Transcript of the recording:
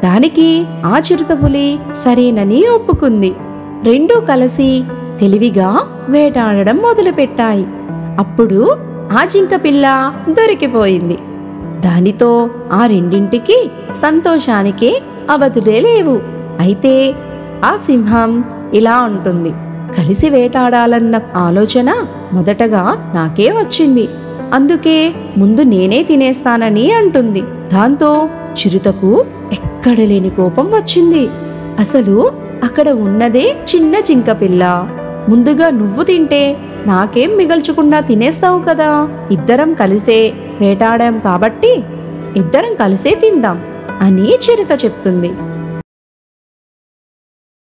దానికి ఆ చిరుతపులి సరేనని ఒప్పుకుంది రెండూ కలిసి తెలివిగా వేటాడడం మొదలుపెట్టాయి అప్పుడు ఆ జింక పిల్ల దొరికిపోయింది దానితో ఆ రెండింటికి సంతోషానికి అవధులే లేవు అయితే ఆ సింహం ఇలా ఉంటుంది కలిసి వేటాడాలన్న ఆలోచన మొదటగా నాకే వచ్చింది అందుకే ముందు నేనే తినేస్తానని అంటుంది దాంతో చిరుతకు ఎక్కడ లేని కోపం వచ్చింది అసలు అక్కడ ఉన్నదే చిన్న జింక పిల్ల ముందుగా నువ్వు తింటే నాకేం మిగల్చకుండా తినేస్తావు కదా ఇద్దరం కలిసే వేటాడాం కాబట్టి ఇద్దరం కలిసే తిందాం అని చిరుత చెప్తుంది